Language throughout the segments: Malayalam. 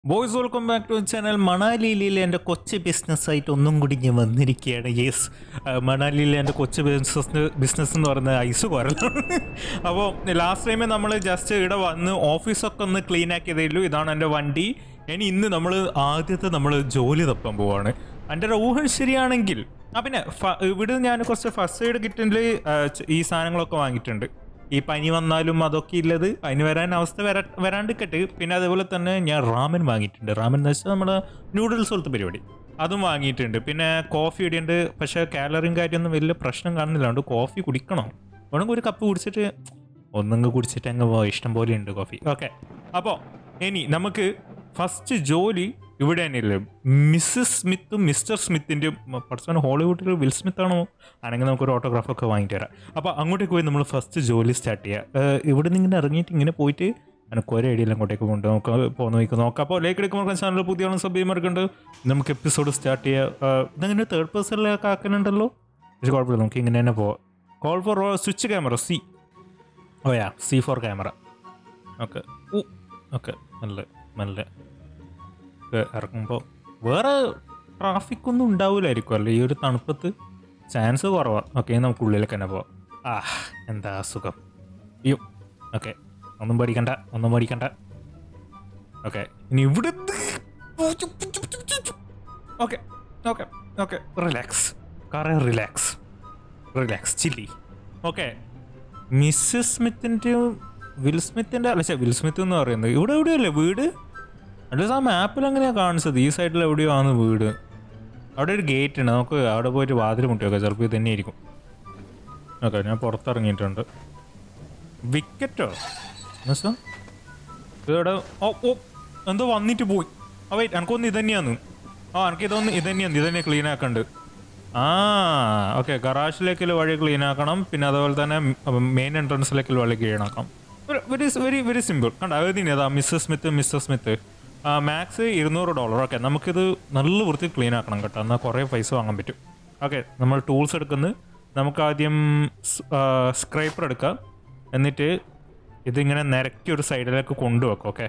Boys welcome back to channel മണാലിയിൽ എൻ്റെ കൊച്ചു ബിസിനസ്സായിട്ട് ഒന്നും കൂടി ഞാൻ വന്നിരിക്കുകയാണ് യെസ് മണാലിയിൽ എൻ്റെ കൊച്ചു ബിസിനസ് ബിസിനസ് എന്ന് പറയുന്നത് ഐസ് കുറലാണ് അപ്പോൾ ലാസ്റ്റ് ടൈമേ നമ്മൾ ജസ്റ്റ് ഇവിടെ വന്ന് ഓഫീസൊക്കെ ഒന്ന് ക്ലീൻ ആക്കിയതേ ഉള്ളൂ ഇതാണ് എൻ്റെ വണ്ടി ഇനി ഇന്ന് നമ്മൾ ആദ്യത്തെ നമ്മൾ ജോലി തപ്പാൻ പോവാണ് എൻ്റെ ഒരു ഊഹം ശരിയാണെങ്കിൽ ആ പിന്നെ ഫ- ഇവിടെ ഞാൻ കുറച്ച് ഫസ്റ്റ് എയ്ഡ് കിറ്റിൽ ഈ സാധനങ്ങളൊക്കെ വാങ്ങിയിട്ടുണ്ട് ഈ പനി വന്നാലും അതൊക്കെ ഉള്ളത് പനി വരാൻ അവസ്ഥ വരാ വരാണ്ടിക്കട്ട് പിന്നെ അതേപോലെ തന്നെ ഞാൻ റാമൻ വാങ്ങിയിട്ടുണ്ട് റാമൻ എന്ന് വെച്ചാൽ നമ്മുടെ നൂഡിൽസ് പോലത്തെ പരിപാടി അതും വാങ്ങിയിട്ടുണ്ട് പിന്നെ കോഫി ഇടിയുണ്ട് പക്ഷേ കാലറിയും കാര്യമൊന്നും വലിയ പ്രശ്നം കാണുന്നില്ല അതുകൊണ്ട് കോഫി കുടിക്കണം വേണമെങ്കിൽ ഒരു കപ്പ് കുടിച്ചിട്ട് ഒന്നങ്ങ് കുടിച്ചിട്ട് അങ്ങ് പോവാം ഇഷ്ടം പോലെ ഉണ്ട് കോഫി ഓക്കെ അപ്പോൾ ഇനി നമുക്ക് ഫസ്റ്റ് ജോലി ഇവിടെ തന്നെയല്ലേ മിസ്സസ് സ്മിത്തും മിസ്റ്റർ സ്മിത്തിൻ്റെയും പഠിച്ചാൽ ഹോളിവുഡിൽ വിൽ സ്മിത്ത് ആണോ ആണെങ്കിൽ നമുക്കൊരു ഓട്ടോഗ്രാഫൊക്കെ വാങ്ങിട്ട് തരാം അപ്പോൾ അങ്ങോട്ടേക്ക് പോയി നമ്മൾ ഫസ്റ്റ് ജോലി സ്റ്റാർട്ട് ചെയ്യുക ഏഹ് ഇവിടെ നിന്ന് ഇങ്ങനെ ഇറങ്ങിയിട്ട് ഇങ്ങനെ പോയിട്ട് എനിക്ക് ഒരു ഐഡിയ അങ്ങോട്ടേക്ക് കൊണ്ട് നമുക്ക് പോകുന്ന വയ്ക്ക് നോക്കാം അപ്പോൾ ലേക്ക് എടുക്കുമ്പോൾ ചാനൽ പുതിയ ആളും സബ് ചെയ്യുമ്പോൾ നമുക്ക് എപ്പിസോഡ് സ്റ്റാർട്ട് ചെയ്യുക ഇതങ്ങനെ തേർഡ് പേഴ്സണിലൊക്കെ ആക്കുന്നുണ്ടല്ലോ പക്ഷേ കുഴപ്പമില്ല നമുക്ക് ഇങ്ങനെ തന്നെ പോവാം call for switch camera C oh yeah C for camera okay oh okay നല്ല നല്ല ഒക്കെ ഇറങ്ങുമ്പോൾ വേറെ ട്രാഫിക് ഒന്നും ഉണ്ടാവില്ലായിരിക്കും അല്ലേ ഈ ഒരു തണുപ്പത്ത് ചാൻസ് കുറവാണ് ഓക്കെ നമുക്ക് ഉള്ളിലേക്ക് തന്നെ പോവാം ആ എന്താ സുഖം അയ്യോ ഓക്കെ ഒന്നും പേടിക്കണ്ട ഒന്നും പേടിക്കണ്ട ഓക്കെ ഇനി ഇവിടെ ഓക്കെ ഓക്കെ ഓക്കെ റിലാക്സ് കാറെ relax relax chilly okay Mrs സ്മിത്തിൻ്റെ വിൽ സ്മിത്തിൻ്റെ അല്ല ചെ വിൽ സ്മിത്ത് എന്ന് പറയുന്നത് ഇവിടെ എവിടെയല്ലേ വീട് അല്ല ആ മാപ്പിൽ അങ്ങനെയാണ് കാണിച്ചത് ഈ സൈഡിൽ എവിടെയോ ആണ് വീട് അവിടെ ഒരു ഗേറ്റ് ഉണ്ട് നമുക്ക് അവിടെ പോയിട്ട് വാതിൽ മുട്ടി വെക്കാം ചിലപ്പോൾ ഇത് തന്നെയായിരിക്കും ഓക്കെ ഞാൻ പുറത്തിറങ്ങിയിട്ടുണ്ട് വിക്കറ്റോ എന്നുവെച്ചാ ഇവിടെ ഓ ഓ എന്തോ വന്നിട്ട് പോയി ആ വെയിറ്റ് എനിക്കൊന്ന് ഇത് തന്നെയാന്ന് ആ എനിക്ക് ഇതൊന്ന് ഇത് തന്നെയാണ് ഇത് തന്നെ ക്ലീൻ ആക്കണ്ട് ആ ഓക്കെ ഗറാഷിലേക്കുള്ള വഴി ക്ലീൻ ആക്കണം പിന്നെ അതുപോലെ തന്നെ മെയിൻ എൻട്രൻസിലേക്കുള്ള വഴി ക്ലീൻ ആക്കണം വെരി വെരി വെരി സിമ്പിൾ കണ്ട അത് തന്നെയാ Mrs Smith mister Smith max ഇരുന്നൂറ് ഡോളർ ഓക്കെ നമുക്കിത് നല്ല വൃത്തി ക്ലീൻ ആക്കണം കേട്ടോ എന്നാൽ കുറേ പൈസ വാങ്ങാൻ പറ്റും ഓക്കെ നമ്മൾ ടൂൾസ് എടുക്കുന്നത് നമുക്ക് ആദ്യം സ്ക്രൈപ്പർ എടുക്കാം എന്നിട്ട് ഇതിങ്ങനെ നിരക്കി ഒരു സൈഡിലേക്ക് കൊണ്ടുവെക്കും ഓക്കെ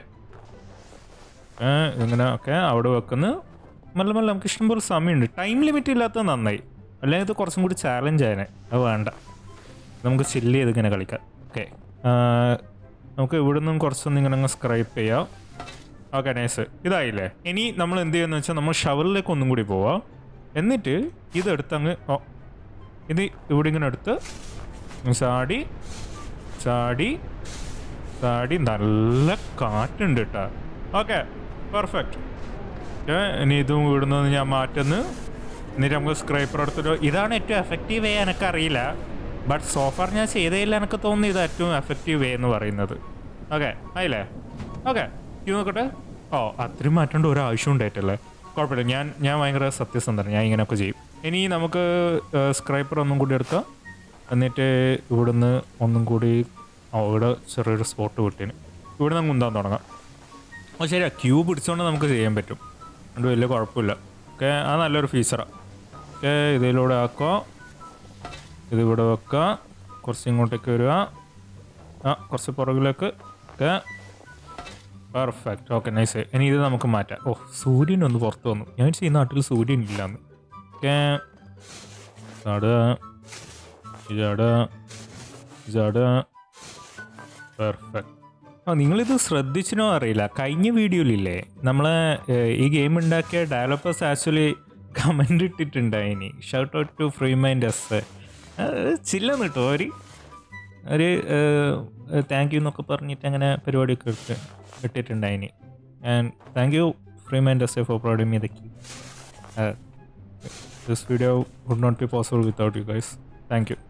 ഇങ്ങനെ ഒക്കെ അവിടെ വെക്കുന്നു മെല്ലെ മെല്ലെ നമുക്ക് ഇഷ്ടംപോലെ സമയമുണ്ട് ടൈം ലിമിറ്റ് ഇല്ലാത്തത് നന്നായി അല്ലെങ്കിൽ ഇത് കുറച്ചും കൂടി ചാലഞ്ച് ആയനെ അത് വേണ്ട നമുക്ക് ചില്ല് ചെയ്ത് ഇങ്ങനെ കളിക്കാം ഓക്കെ നമുക്ക് ഇവിടെ നിന്നും കുറച്ചൊന്നും ഇങ്ങനെ അങ്ങ് സ്ക്രൈപ്പ് ചെയ്യാം ഓക്കെ നൈസ് ഇതായില്ലേ ഇനി നമ്മൾ എന്ത് ചെയ്യുന്ന വെച്ചാൽ നമ്മൾ ഷവറിലേക്ക് ഒന്നും കൂടി പോവാം എന്നിട്ട് ഇതെടുത്ത് അങ്ങ് ഓ ഇത് ഇവിടെ ഇങ്ങനെ എടുത്ത് ചാടി ചാടി ചാടി നല്ല കാറ്റുണ്ട് കേട്ടോ ഓക്കെ പെർഫെക്റ്റ് ഇനി ഇതും ഇവിടുന്ന് ഞാൻ മാറ്റുന്നു എന്നിട്ട് നമുക്ക് സ്ക്രൈപ്പർ എടുത്തിട്ട് ഇതാണ് ഏറ്റവും എഫക്റ്റീവ് വേ എനിക്കറിയില്ല ബട്ട് സോഫാർ ഞാൻ ചെയ്തതില്ല എനിക്ക് തോന്നുന്നു ഇത് ഏറ്റവും എഫക്റ്റീവ് വേ എന്ന് പറയുന്നത് ഓക്കെ ആയില്ലേ ഓക്കെ ഇത് നോക്കട്ടെ ഓ അത്രയും മാറ്റേണ്ട ഒരു ആവശ്യം ഉണ്ടായിട്ടല്ലേ കുഴപ്പമില്ല ഞാൻ ഞാൻ ഭയങ്കര സത്യസന്ധന ഞാൻ ഇങ്ങനെയൊക്കെ ചെയ്യും ഇനി നമുക്ക് സ്ക്രൈപ്പർ ഒന്നും കൂടി എടുക്കാം എന്നിട്ട് ഇവിടുന്ന് ഒന്നും കൂടി ഓ ഇവിടെ ചെറിയൊരു സ്പോട്ട് വിട്ടിന് ഇവിടെ നിന്ന് കുന്താൻ തുടങ്ങാം ഓ ശരിയാ ക്യൂ പിടിച്ചുകൊണ്ട് നമുക്ക് ചെയ്യാൻ പറ്റും അതുകൊണ്ട് വലിയ കുഴപ്പമില്ല ഓക്കെ അത് നല്ലൊരു ഫീച്ചറാണ് ഓക്കെ ഇതിലൂടെ ആക്കുക ഇതിവിടെ വെക്കുക കുറച്ച് ഇങ്ങോട്ടേക്ക് വരിക ആ കുറച്ച് പുറകിലേക്ക് ഓക്കെ പെർഫെക്റ്റ് ഓക്കെ നൈസ് ഇനി ഇത് നമുക്ക് മാറ്റാം ഓ സൂര്യൻ ഒന്ന് പുറത്ത് വന്നു ഞാൻ ഈ നാട്ടിൽ സൂര്യൻ ഇല്ലാന്ന് ഓക്കെ ചാടുക ചാടുക ചാടുക പെർഫെക്റ്റ് ആ നിങ്ങളിത് ശ്രദ്ധിച്ചിനോ അറിയില്ല കഴിഞ്ഞ വീഡിയോയിലില്ലേ നമ്മൾ ഈ ഗെയിം ഉണ്ടാക്കിയ ഡെവലപ്പേഴ്സ് ആക്ച്വലി കമൻ്റ് ഇട്ടിട്ടുണ്ടായിനി shout out to free mind S ചില്ലെന്ന് കേട്ടോ ഒരു ഒരു താങ്ക് യു എന്നൊക്കെ പറഞ്ഞിട്ട് അങ്ങനെ പരിപാടിയൊക്കെ എടുത്ത് ഇട്ടിട്ടുണ്ടായിനി and thank you free mind S for providing me the key this video would not be possible without you guys thank you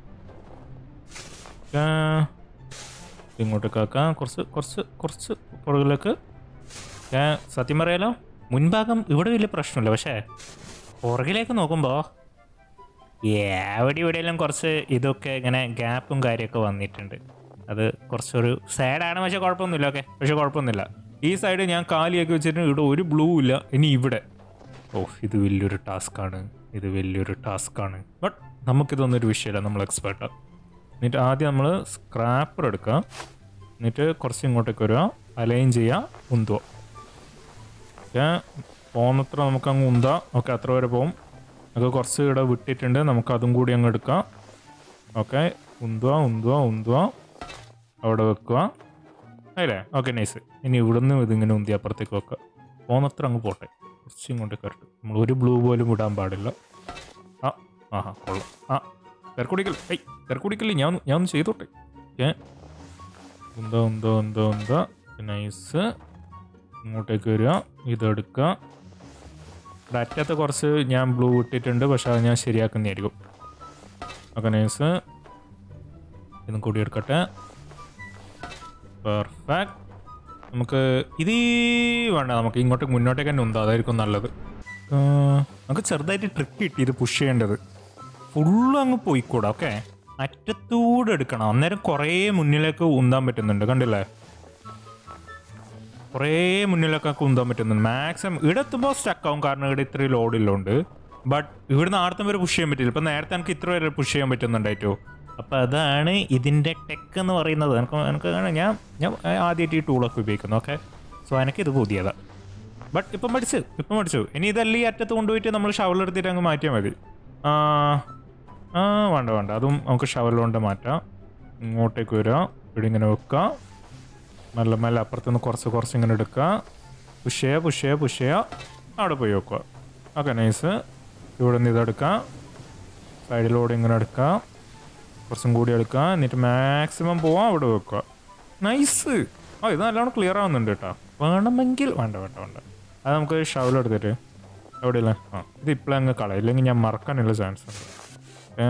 ഇങ്ങോട്ടേക്ക് ആക്കാം കുറച്ച് കുറച്ച് കുറച്ച് പുറകിലേക്ക് ഞാൻ സത്യം പറയാലോ മുൻഭാഗം ഇവിടെ വലിയ പ്രശ്നമില്ല പക്ഷേ പുറകിലേക്ക് നോക്കുമ്പോൾ അവിടെ ഇവിടെയെല്ലാം കുറച്ച് ഇതൊക്കെ ഇങ്ങനെ ഗ്യാപ്പും കാര്യമൊക്കെ വന്നിട്ടുണ്ട് അത് കുറച്ചൊരു സാഡാണ് പക്ഷേ കുഴപ്പമൊന്നുമില്ല ഓക്കെ പക്ഷേ കുഴപ്പമൊന്നുമില്ല ഈ സൈഡ് ഞാൻ കാലിയൊക്കെ വെച്ചിട്ട് ഇവിടെ ഒരു ബ്ലൂ ഇല്ല ഇനി ഇവിടെ ഓ ഇത് വലിയൊരു ടാസ്ക്കാണ് ഇത് വലിയൊരു ടാസ്ക്കാണ് ബട്ട് നമുക്കിതൊന്നൊരു വിഷയമല്ല നമ്മൾ എക്സ്പേർട്ടാണ് എന്നിട്ട് ആദ്യം നമ്മൾ സ്ക്രാപ്പർ എടുക്കുക എന്നിട്ട് കുറച്ച് ഇങ്ങോട്ടേക്ക് വരിക അലൈൻ ചെയ്യുക ഉന്തുക ഓക്കെ പോകുന്നത്ര നമുക്ക് അങ്ങ് ഉന്താം ഓക്കെ അത്ര വരെ പോകും നമുക്ക് കുറച്ച് ഇവിടെ വിട്ടിട്ടുണ്ട് നമുക്ക് അതും കൂടി അങ്ങ് എടുക്കാം ഓക്കെ ഉന്തുക ഉന്തുക ഉന്തുക അവിടെ വെക്കുക അല്ലേ ഓക്കെ നൈസ് ഇനി ഇവിടുന്ന് ഇതിങ്ങനെ ഉന്തി അപ്പുറത്തേക്ക് വെക്കുക പോകുന്നത്ര അങ്ങ് പോട്ടെ കുറച്ച് ഇങ്ങോട്ട് കയറട്ടെ നമ്മൾ ഒരു ബ്ലൂ പോലും വിടാൻ പാടില്ല ആ ആഹാ കൊള്ളാം ആ കരക്കുടിക്കൽ ഏയ് കരക്കുടിക്കല്ലേ ഞാൻ ഒന്ന്- ഞാൻ ഒന്ന് ചെയ്തോട്ടെ ഏ ഉന്തോ ഉന്തോ ഉന്തോ ഉന്തോ നൈസ് ഇങ്ങോട്ടേക്ക് വരിക ഇതെടുക്കുക ഇവിടെ അറ്റത്ത് കുറച്ച് ഞാൻ ബ്ലൂ ഇട്ടിട്ടുണ്ട് പക്ഷെ അത് ഞാൻ ശരിയാക്കുന്നതായിരിക്കും ഓക്കെ നൈസ് ഇതും കൂടി എടുക്കട്ടെ പെർഫെക്റ്റ് നമുക്ക് ഇത് വേണ്ട നമുക്ക് ഇങ്ങോട്ട് മുന്നോട്ടേക്ക് തന്നെ ഉണ്ടോ അതായിരിക്കും നല്ലത് ആ, നമുക്ക് ചെറുതായിട്ട് ട്രിക്ക് കിട്ടി ഇത് പുഷ് ചെയ്യേണ്ടത് ഫുള്ള് അങ്ങ് പോയിക്കൂടാ ഓക്കെ അറ്റത്തൂടെ എടുക്കണം അന്നേരം കുറേ മുന്നിലേക്ക് ഉന്താൻ പറ്റുന്നുണ്ട് കണ്ടില്ലേ കുറേ മുന്നിലൊക്കെ ഉന്താൻ പറ്റുന്നുണ്ട് മാക്സിമം ഇവിടെ എത്തുമ്പോൾ സ്റ്റക്ക് ആവും കാരണം ഇവിടെ ഇത്രയും ലോഡില്ലോണ്ട് ബട്ട് ഇവിടുന്ന് ആർത്തും വരെ പുഷ് ചെയ്യാൻ പറ്റില്ല ഇപ്പം നേരത്തെ എനിക്ക് ഇത്ര വരെ പുഷ് ചെയ്യാൻ പറ്റുന്നുണ്ടായിട്ടോ അപ്പം അതാണ് ഇതിൻ്റെ ടെക്ക് എന്ന് പറയുന്നത് എനിക്ക് എനിക്ക് കാണാം ഞാൻ ഞാൻ ആദ്യമായിട്ട് ഈ ടൂളൊക്കെ ഉപയോഗിക്കുന്നു ഓക്കെ സോ എനിക്കിത് പുതിയതാണ് ബട്ട് ഇപ്പം പഠിച്ചു ഇപ്പം പഠിച്ചു ഇനി ഇതല്ല ഈ അറ്റത്ത് കൊണ്ടുപോയിട്ട് നമ്മൾ ഷവലെടുത്തിട്ട് അങ്ങ് മാറ്റിയാൽ മതി ആ ആ വേണ്ട വേണ്ട അതും നമുക്ക് ഷവലുകൊണ്ട് മാറ്റാം ഇങ്ങോട്ടേക്ക് വരിക ഇവിടെ ഇങ്ങനെ വെക്കുക മെല്ലെ മെല്ലെ അപ്പുറത്തുനിന്ന് കുറച്ച് കുറച്ച് ഇങ്ങനെ എടുക്കുക പുഷ് ചെയ്യുക പുഷ് ചെയ്യുക പുഷ് ചെയ്യുക അവിടെ പോയി വെക്കുക ഓക്കെ നൈസ് ഇവിടെ നിന്ന് ഇതെടുക്കുക സൈഡിലൂടെ ഇങ്ങനെ എടുക്കുക കുറച്ചും കൂടി എടുക്കുക എന്നിട്ട് മാക്സിമം പോവാം അവിടെ വെക്കുക നൈസ് ആ ഇത് നല്ലോണം ക്ലിയർ ആവുന്നുണ്ട് കേട്ടോ വേണമെങ്കിൽ വേണ്ട വേണ്ട വേണ്ട അത് നമുക്ക് ഷവൽ എടുത്തിട്ട് എവിടെയില്ല ആ ഇത് ഇപ്പോഴും അങ്ങ് കളയും ഇല്ലെങ്കിൽ ഞാൻ മറക്കാനുള്ള ചാൻസ് ഉണ്ട് ഏ,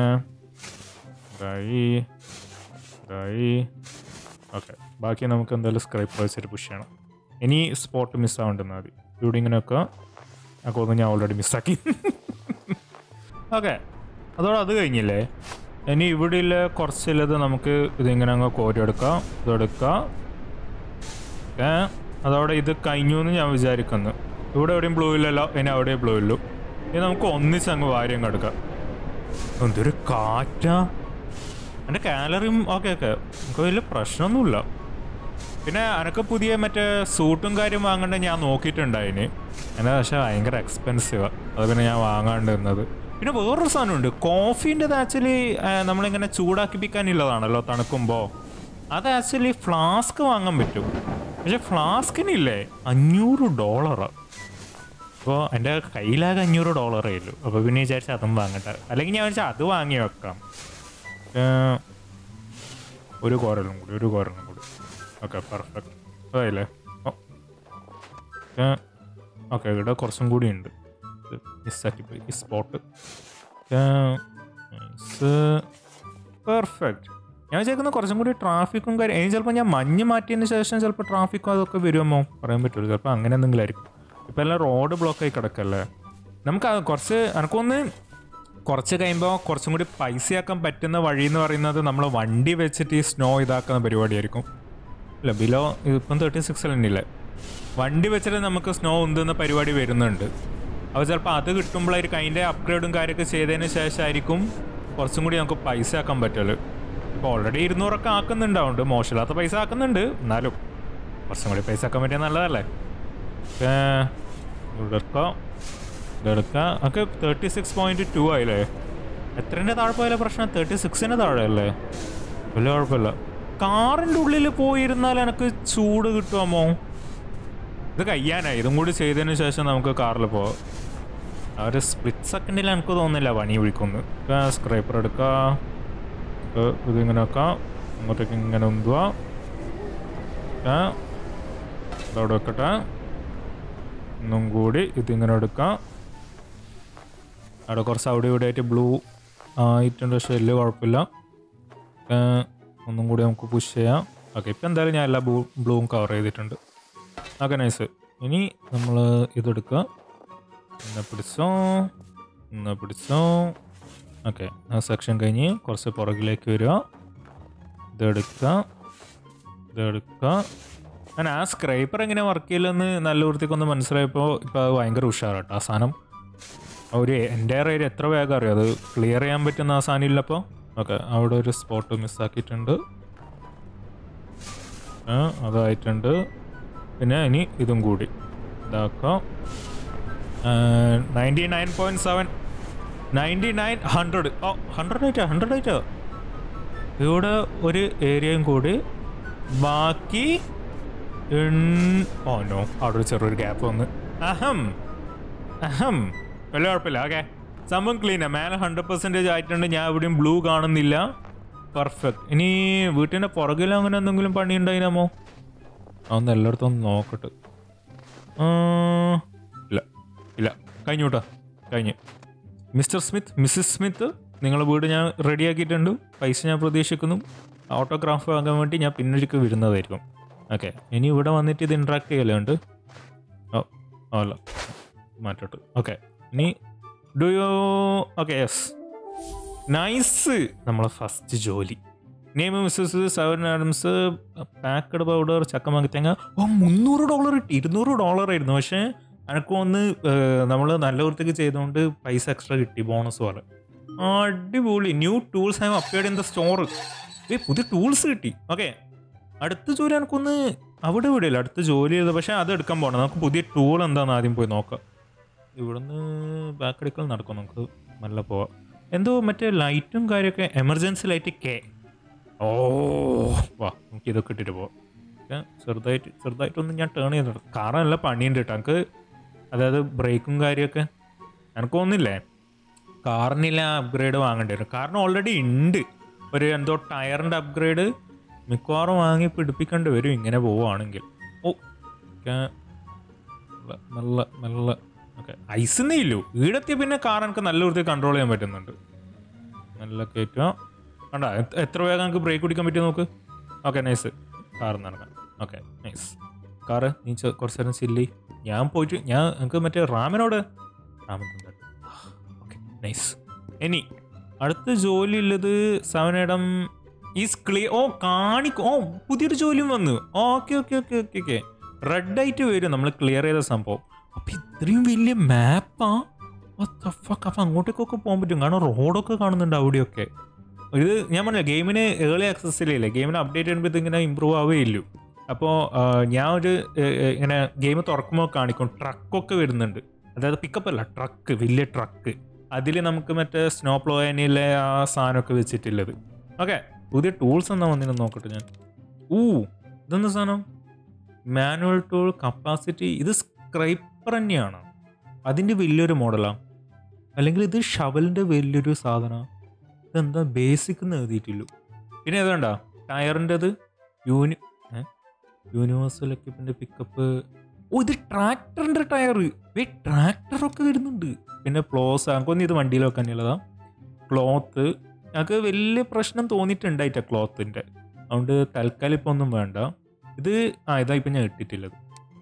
ഇതായി ഇതായി ഓക്കെ ബാക്കി നമുക്ക് എന്തായാലും സ്ക്രൈപ്പ് വെച്ചിട്ട് പുഷ് ചെയ്യണം ഇനി സ്പോട്ട് മിസ് ആവേണ്ടെന്നാൽ മതി ഇവിടെ ഇങ്ങനെയൊക്കെ ആ കൊന്ന് ഞാൻ ഓൾറെഡി മിസ്സാക്കി ഓക്കെ അതോടെ അത് കഴിഞ്ഞില്ലേ ഇനി ഇവിടെയുള്ള കുറച്ചില്ലത് നമുക്ക് ഇതിങ്ങനെ അങ്ങ് കോരിയെടുക്കാം ഇതെടുക്കാം ഓക്കെ അതോടെ ഇത് കഴിഞ്ഞു എന്ന് ഞാൻ വിചാരിക്കുന്നു ഇവിടെ എവിടെയും ബ്ലൂ ഇല്ലല്ലോ ഇനി അവിടെ ബ്ലൂ ഇല്ലു ഇനി നമുക്ക് ഒന്നിച്ച് അങ്ങ് വാരി അങ്ങ് എടുക്കാം എന്തൊരു കാറ്റാ എൻ്റെ കാലറിയും ഓക്കെ ഓക്കെ നമുക്ക് വലിയ പ്രശ്നമൊന്നുമില്ല പിന്നെ എനക്ക് പുതിയ മറ്റേ സൂട്ടും കാര്യം വാങ്ങേണ്ട ഞാൻ നോക്കിയിട്ടുണ്ടായിന് എൻ്റെ പക്ഷേ ഭയങ്കര എക്സ്പെൻസീവ് അത് പിന്നെ ഞാൻ വാങ്ങാണ്ടിരുന്നത് പിന്നെ വേറൊരു സാധനമുണ്ട് കോഫീൻ്റെത് ആക്ച്വലി നമ്മളിങ്ങനെ ചൂടാക്കിപ്പിക്കാനുള്ളതാണല്ലോ തണുക്കുമ്പോൾ അത് ആക്ച്വലി ഫ്ലാസ്ക് വാങ്ങാൻ പറ്റും പക്ഷെ ഫ്ലാസ്കിനില്ലേ അഞ്ഞൂറ് ഡോളറാണ് അപ്പോൾ എൻ്റെ കയ്യിലാകെ അഞ്ഞൂറ് ഡോളറേ ഉള്ളൂ അപ്പോൾ പിന്നെ വിചാരിച്ച അതും വാങ്ങട്ടെ അല്ലെങ്കിൽ ഞാൻ വിചാരിച്ചാൽ അത് വാങ്ങി വെക്കാം ഏർ, ഒരു കോരലും കൂടി ഒരു കോരലും കൂടി ഓക്കെ പെർഫെക്റ്റ് അതായില്ലേ ഓക്കെ ഇവിടെ കുറച്ചും കൂടി ഉണ്ട് മിസ്സാക്കിപ്പോയി ഈ സ്പോട്ട് പെർഫെക്റ്റ് ഞാൻ വിചാരിക്കുന്ന കുറച്ചും കൂടി ട്രാഫിക്കും കാര്യം ഇനി ചിലപ്പോൾ ഞാൻ മഞ്ഞ് മാറ്റിയതിന് ശേഷം ചിലപ്പോൾ ട്രാഫിക്കും അതൊക്കെ വരുമോ പറയാൻ പറ്റുള്ളൂ ചിലപ്പോൾ അങ്ങനെ എന്തെങ്കിലും ആയിരിക്കും ഇപ്പം എല്ലാം റോഡ് ബ്ലോക്കായി കിടക്കല്ലേ നമുക്ക് അത് കുറച്ച് എനക്കൊന്ന് കുറച്ച് കഴിയുമ്പോൾ കുറച്ചും കൂടി പൈസയാക്കാൻ പറ്റുന്ന വഴി എന്ന് പറയുന്നത് നമ്മൾ വണ്ടി വെച്ചിട്ട് ഈ സ്നോ ഇതാക്കുന്ന പരിപാടിയായിരിക്കും ഇല്ല ബിലോ ഇപ്പം തേർട്ടി സിക്സ് ഇല്ലേ വണ്ടി വെച്ചിട്ട് നമുക്ക് സ്നോ ഉന്തുന്ന പരിപാടി വരുന്നുണ്ട് അപ്പോൾ ചിലപ്പോൾ അത് കിട്ടുമ്പോഴായിരിക്കും അതിൻ്റെ അപ്ഗ്രേഡും കാര്യമൊക്കെ ചെയ്തതിന് ശേഷമായിരിക്കും കുറച്ചും കൂടി നമുക്ക് പൈസ ആക്കാൻ പറ്റുള്ളൂ ഇപ്പോൾ ഓൾറെഡി ഇരുന്നൂറൊക്കെ ആക്കുന്നുണ്ടാവുണ്ട് മോശമില്ലാത്ത പൈസ ആക്കുന്നുണ്ട് എന്നാലും കുറച്ചും കൂടി പൈസ ആക്കാൻ പറ്റിയ നല്ലതല്ലേ ഏർ, ഇവിടെ എടുക്കാം ഇതെടുക്കാം ഒക്കെ തേർട്ടി സിക്സ് പോയിന്റ് ടു ആയില്ലേ എത്രൻ്റെ താഴെ പോയാലേ പ്രശ്നം തേർട്ടി സിക്സിന് താഴെ അല്ലേ വലിയ കുഴപ്പമില്ല കാറിൻ്റെ ഉള്ളിൽ പോയിരുന്നാൽ എനിക്ക് ചൂട് കിട്ടുമോ ഇത് കഴിയാനായി ഇതും കൂടി ചെയ്തതിന് ശേഷം നമുക്ക് കാറിൽ പോവാം ആ ഒരു സ്പ്ലിറ്റ് സെക്കൻഡിൽ എനിക്ക് തോന്നുന്നില്ല പണി വിളിക്കുന്നു സ്ക്രൈപ്പർ എടുക്കുക ഇത് ഇതിങ്ങനെ വെക്കാം അങ്ങോട്ടേക്ക് ഇങ്ങനെ ഉന്തുക ഏ, ഇതവിടെ വെക്കട്ടെ ഒന്നും കൂടി ഇതിങ്ങനെ എടുക്കാം അവിടെ കുറച്ച് അവിടെ ഇവിടെ ആയിട്ട് ബ്ലൂ ആയിട്ടുണ്ട് പക്ഷെ വലിയ കുഴപ്പമില്ല ഏ, ഒന്നും കൂടി നമുക്ക് പുഷ് ചെയ്യാം ഓക്കെ ഇപ്പം എന്തായാലും ഞാൻ എല്ലാ ബ്ലൂ ബ്ലൂവും കവർ ചെയ്തിട്ടുണ്ട് ഓക്കെ നൈസ് ഇനി നമ്മൾ ഇതെടുക്കുക ഇന്നെ പിടിച്ചോ ഇന്നെ പിടിച്ചോ ഓക്കെ ആ സെക്ഷൻ കഴിഞ്ഞ് കുറച്ച് പുറകിലേക്ക് വരിക ഇതെടുക്കുക ഇതെടുക്കുക ഞാൻ ആ സ്ക്രൈപ്പർ എങ്ങനെ വർക്ക് ചെയ്യില്ലെന്ന് നല്ല വൃത്തിക്കൊന്ന് മനസ്സിലായപ്പോൾ ഇപ്പോൾ അത് ഭയങ്കര ഉഷാറാട്ടോ ആ സാധനം ഒരു എൻ്റെ ഏരിയ എത്ര വേഗം അറിയാം അത് ക്ലിയർ ചെയ്യാൻ പറ്റുന്ന ആ സാധനം ഇല്ലപ്പോൾ ഓക്കെ അവിടെ ഒരു സ്പോട്ട് മിസ്സാക്കിയിട്ടുണ്ട് ആ, അതായിട്ടുണ്ട് പിന്നെ ഇനി ഇതും കൂടി ഇതാക്കാം ninety nine point seven ninety nine hundred oh hundred ആയിട്ടാ ഹൺഡ്രഡ് ആയിട്ടാ ഇവിടെ ഒരു ഏരിയയും കൂടി ബാക്കി എൺ- ഓ നോ അവിടെ ഒരു ചെറിയൊരു ഗ്യാപ്പ് വന്ന് അഹം അഹം വലിയ കുഴപ്പമില്ല ഓക്കെ സംഭവം ക്ലീനാ മേലെ ഹൺഡ്രഡ് പെർസെൻറ്റേജ് ആയിട്ടുണ്ട് ഞാൻ എവിടെയും ബ്ലൂ കാണുന്നില്ല പെർഫെക്റ്റ് ഇനി വീട്ടിൻ്റെ പുറകിൽ അങ്ങനെ എന്തെങ്കിലും പണി ഉണ്ടായിനാമോ അതൊന്ന് എല്ലായിടത്തും ഒന്ന് നോക്കട്ടെ ആ, ഇല്ല ഇല്ല കഴിഞ്ഞു കേട്ടോ കഴിഞ്ഞ് മിസ്റ്റർ സ്മിത്ത് മിസ്സിസ് സ്മിത്ത് നിങ്ങളെ വീട് ഞാൻ റെഡിയാക്കിയിട്ടുണ്ട് പൈസ ഞാൻ പ്രതീക്ഷിക്കുന്നു ഓട്ടോഗ്രാഫ് വാങ്ങാൻ വേണ്ടി ഞാൻ പിന്നൊരിക്കൽ വരുന്നതായിരിക്കും ഓക്കെ ഇനി ഇവിടെ വന്നിട്ട് ഇത് ഇൻട്രാക്ട് ചെയ്യലുണ്ട് ഓ ഓ, അല്ല മാറ്റോട്ട് ഓക്കെ ഇനി do you okay yes nice നമ്മളെ ഫസ്റ്റ് ജോലി name Mrs seven Adams packed powder ചക്കമാങ്ങിത്തേങ്ങ ഓ മുന്നൂറ് ഡോളർ കിട്ടി ഇരുന്നൂറ് ഡോളർ ആയിരുന്നു പക്ഷേ എനക്ക് ഒന്ന് നമ്മൾ നല്ല വൃത്തിക്ക് ചെയ്തുകൊണ്ട് പൈസ എക്സ്ട്രാ കിട്ടി ബോണസ് പോലെ അടിപൊളി new tools have appeared in the store ഏ പുതിയ ടൂൾസ് കിട്ടി ഓക്കെ അടുത്ത ജോലി എനിക്കൊന്ന് അവിടെ ഇവിടെ ഇല്ല അടുത്ത ജോലി ചെയ്ത് പക്ഷേ അത് എടുക്കാൻ പോകണം നമുക്ക് പുതിയ ടൂൾ എന്താണെന്ന് ആദ്യം പോയി നോക്കാം ഇവിടുന്ന് ബാക്ക് അടിക്കൽ നടക്കും നമുക്ക് നല്ല പോവാം എന്തോ മറ്റേ ലൈറ്റും കാര്യമൊക്കെ എമർജൻസി ലൈറ്റ് കെ ഓ വാ നമുക്ക് ഇതൊക്കെ ഇട്ടിട്ട് പോവാം ഓക്കെ ചെറുതായിട്ട് ചെറുതായിട്ടൊന്ന് ഞാൻ ടേൺ ചെയ്തിട്ട് കാരണം നല്ല പണിയുണ്ട് കേട്ടോ എനിക്ക് അതായത് ബ്രേക്കും കാര്യമൊക്കെ എനിക്ക് തോന്നുന്നില്ലേ കാറിനില്ല അപ്ഗ്രേഡ് വാങ്ങേണ്ടി വരും കാരണം ഓൾറെഡി ഉണ്ട് ഒരു എന്തോ ടയറിൻ്റെ അപ്ഗ്രേഡ് മിക്കവാറും വാങ്ങി പിടിപ്പിക്കേണ്ടി വരും ഇങ്ങനെ പോവുകയാണെങ്കിൽ ഓ ഓക്കെ മെല്ലെ, മെല്ലെ മെല്ലെ ഓക്കെ ഐസെന്നേ ഇല്ലു ഈടെത്തിയ പിന്നെ കാർ എനിക്ക് നല്ല വൃത്തി കൺട്രോൾ ചെയ്യാൻ പറ്റുന്നുണ്ട് നല്ല കയറ്റുക കണ്ട എത്ര വേഗം നമുക്ക് ബ്രേക്ക് പിടിക്കാൻ പറ്റുമോ നോക്ക് ഓക്കെ നൈസ് കാർ നടക്കാം ഓക്കെ നൈസ് കാറ് നീ ചെ- കുറച്ച് നേരം ചില്ലി ഞാൻ പോയിട്ട് ഞാൻ എനിക്ക് മറ്റേ റാമിനോട് റാമൻ ഓക്കെ നൈസ് ഇനി അടുത്ത ജോലി ഉള്ളത് സെവനിടം ഈസ് ക്ലിയർ ഓ കാണിക്കും ഓ പുതിയൊരു ജോലിയും വന്നു okay okay okay okay okay red ആയിട്ട് വരും നമ്മൾ ക്ലിയർ ചെയ്ത സംഭവം അപ്പൊ ഇത്രയും വലിയ മാപ്പാ ഫക്ക് അപ്പൊ അങ്ങോട്ടേക്കൊക്കെ പോകാൻ പറ്റും കാരണം റോഡൊക്കെ കാണുന്നുണ്ട് അവിടെയൊക്കെ ഇത് ഞാൻ പറഞ്ഞില്ല ഗെയിമിന് ഏർലി ആക്സസിലില്ല ഗെയിമിന് അപ്ഡേറ്റ് ചെയ്യുമ്പോൾ ഇതിങ്ങനെ ഇമ്പ്രൂവ് ആവുകയില്ലു അപ്പോൾ ഞാൻ ഒരു ഏഹ്, ഏഹ്, ഇങ്ങനെ ഗെയിം തുറക്കുമ്പോൾ കാണിക്കും ട്രക്കൊക്കെ വരുന്നുണ്ട് അതായത് പിക്കപ്പ് അല്ല ട്രക്ക് വലിയ ട്രക്ക് അതിൽ നമുക്ക് മറ്റേ സ്നോ പ്ലോയനിലെ ആ സാധനമൊക്കെ വെച്ചിട്ടുള്ളത് ഓക്കെ പുതിയ ടൂൾസ് എന്നാ വന്നിരുന്നു നോക്കട്ടെ ഞാൻ ഊ ഇതെന്താ സാധനം മാനുവൽ ടൂൾ കപ്പാസിറ്റി ഇത് സ്ക്രൈപ്പർ തന്നെയാണ് അതിൻ്റെ വലിയൊരു മോഡലാണ് അല്ലെങ്കിൽ ഇത് ഷവലിൻ്റെ വലിയൊരു സാധനമാണ് ഇതെന്താ ബേസിക് എന്ന് എഴുതിയിട്ടില്ലു പിന്നെ ഏതാണ്ടാ ടയറിൻ്റെത് യൂനി ഏ? യൂണിവേഴ്സൽ എക്യുപ്മെൻ്റ് പിക്കപ്പ് ഓ ഇത് ട്രാക്ടറിൻ്റെ ടയർ വേ ട്രാക്ടറൊക്കെ വരുന്നുണ്ട് പിന്നെ പ്ലോസ് എനിക്കൊന്നും ഇത് വണ്ടിയിൽ വെക്കാൻ ഉള്ളതാ ക്ലോത്ത് ഞങ്ങൾക്ക് വലിയ പ്രശ്നം തോന്നിയിട്ടുണ്ടായിട്ട ക്ലോത്തിൻ്റെ അതുകൊണ്ട് തൽക്കാലം ഇപ്പോൾ ഒന്നും വേണ്ട ഇത് ആ ഇതാ ഇപ്പം ഞാൻ ഇട്ടിട്ടുള്ളത്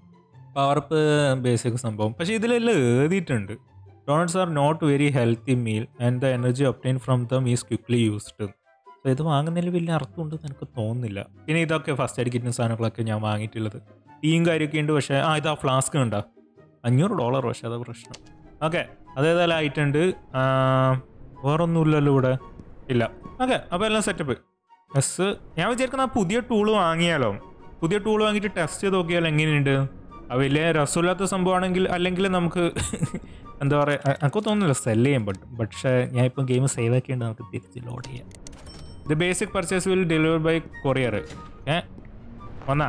പവർപ്പ് ബേസിക് സംഭവം പക്ഷേ ഇതിലെല്ലാം എഴുതിയിട്ടുണ്ട് donuts are not very healthy meal and the energy obtained from them is quickly used so ഇത് വാങ്ങുന്നതിൽ വലിയ അർത്ഥമുണ്ടെന്ന് എനിക്ക് തോന്നുന്നില്ല പിന്നെ ഇതൊക്കെ ഫസ്റ്റ് എയ്ഡ് കിറ്റും സാധനങ്ങളൊക്കെ ഞാൻ വാങ്ങിയിട്ടുള്ളത് ടീയും കാര്യമൊക്കെ ഉണ്ട് പക്ഷേ ആ ഇതാ ഫ്ലാസ്ക് ഉണ്ടോ അഞ്ഞൂറ് ഡോളർ പക്ഷേ അതാ പ്രശ്നം ഓക്കെ അതേതായാലും ആയിട്ടുണ്ട് ആ, വേറൊന്നുമില്ലല്ലോ ഇവിടെ ഇല്ല ഓക്കെ അപ്പോൾ എല്ലാം സെറ്റപ്പ് എസ് ഞാൻ വിചാരിക്കുന്ന ആ പുതിയ ടൂള് വാങ്ങിയാലോ പുതിയ ടൂൾ വാങ്ങിയിട്ട് ടെസ്റ്റ് ചെയ്ത് നോക്കിയാൽ എങ്ങനെയുണ്ട് ആ വലിയ രസമില്ലാത്ത സംഭവമാണെങ്കിൽ അല്ലെങ്കിൽ നമുക്ക് എന്താ പറയുക എനിക്ക് തോന്നുന്നില്ല സെല് ചെയ്യാൻ പറ്റും പക്ഷേ ഞാൻ ഇപ്പം ഗെയിം സേവ് ആക്കിയിട്ട് നമുക്ക് തിരിച്ച് ലോഡ് ചെയ്യാം the basic purchase will deliver by courier ഏ വന്നാ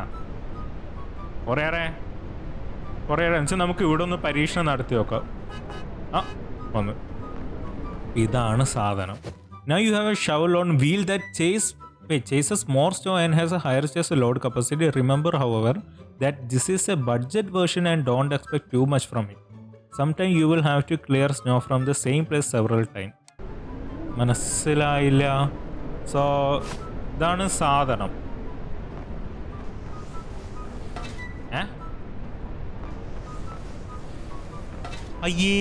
കൊറിയറേ കൊറിയർ വെച്ചാൽ നമുക്ക് ഇവിടെ ഒന്ന് പരീക്ഷണം നടത്തി നോക്കാം ആ വന്നു ഇതാണ് സാധനം now you have a shovel on wheel that chase chases more stow and has a higher chase load capacity remember hour that this is a budget version and don't expect too much from it sometime you will have to clear snow from the same place several time മനസ്സിലായില്ല സോ ഇതാണ് സാധനം ഏ അയ്യേ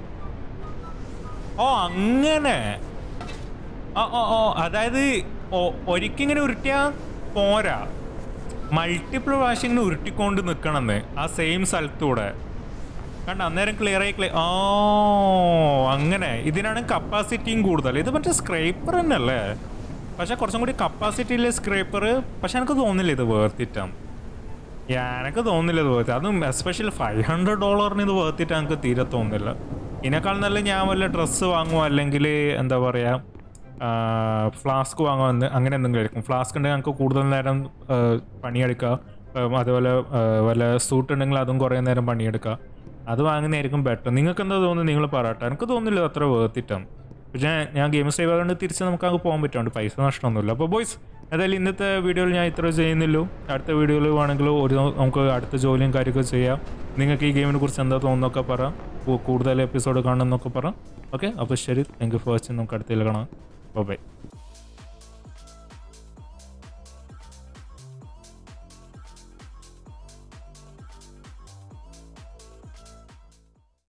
ഓ അങ്ങനെ ഓ ഓ ഓ അതായത് ഒരിക്കലിങ്ങനെ ഉരുട്ടിയാ പോരാ മൾട്ടിപ്പിൾ പ്രാവശ്യം ഇങ്ങനെ ഉരുട്ടിക്കൊണ്ട് നിൽക്കണമെന്ന് ആ സെയിം സ്ഥലത്തൂടെ കണ്ട അന്നേരം ക്ലിയർ ആയി ക്ലിയർ ഓ അങ്ങനെ ഇതിനാണ് കപ്പാസിറ്റിയും കൂടുതൽ ഇത് മറ്റേ സ്ക്രേപ്പർ തന്നെയല്ലേ പക്ഷെ കുറച്ചും കൂടി കപ്പാസിറ്റി ഉള്ള സ്ക്രേപ്പർ പക്ഷെ എനിക്ക് തോന്നില്ല ഇത് വേർത്തിട്ടാണ് എനിക്ക് തോന്നുന്നില്ല ഇത് വേർത്ത് അതും എസ്പെഷ്യലി ഫൈവ് ഹൺഡ്രഡ് ഡോളറിന് ഇത് വേർത്തിട്ട് എനിക്ക് തീരെ തോന്നുന്നില്ല ഇതിനേക്കാൾ നല്ല ഞാൻ വല്ല ഡ്രസ്സ് വാങ്ങുമോ അല്ലെങ്കിൽ എന്താ പറയുക ഫ്ലാസ്ക് വാങ്ങുമെന്ന് അങ്ങനെ എന്തെങ്കിലും ആയിരിക്കും ഫ്ലാസ്ക് ഉണ്ടെങ്കിൽ നമുക്ക് കൂടുതൽ നേരം ആ, പണിയെടുക്കാം ഉം, അതുപോലെ ആ, വല്ല സൂട്ട് ഉണ്ടെങ്കിൽ അതും കുറേ നേരം പണിയെടുക്കാം അത് വാങ്ങുന്നതായിരിക്കും ബെറ്റർ നിങ്ങൾക്ക് എന്താ തോന്നുന്നത് നിങ്ങൾ പറയട്ടെ എനിക്ക് തോന്നുന്നില്ല ഇത് അത്ര വേർത്തിട്ടാണ് പക്ഷേ ഞാൻ ഗെയിം സേവ് ആയതുകൊണ്ട് തിരിച്ച് നമുക്ക് അങ്ങ് പോകാൻ പറ്റുന്നുണ്ട് പൈസ നഷ്ടമൊന്നുമില്ല അപ്പോൾ ബോയ്സ് ഏതായാലും ഇന്നത്തെ വീഡിയോയിൽ ഞാൻ ഇത്ര ചെയ്യുന്നില്ലൂ അടുത്ത വീഡിയോയിൽ വേണമെങ്കിൽ ഒരു നമുക്ക് അടുത്ത ജോലിയും കാര്യമൊക്കെ ചെയ്യാം നിങ്ങൾക്ക് ഈ ഗെയിമിനെ കുറിച്ച് എന്താ തോന്നുന്നൊക്കെ പറ കൂ- കൂടുതൽ എപ്പിസോഡ് കാണണമെന്നൊക്കെ പറ ഓക്കെ അപ്പോൾ ശരി താങ്ക് യു ഫോർ വാച്ചിങ് നമുക്ക് അടുത്തതിൽ കാണാം ബൈ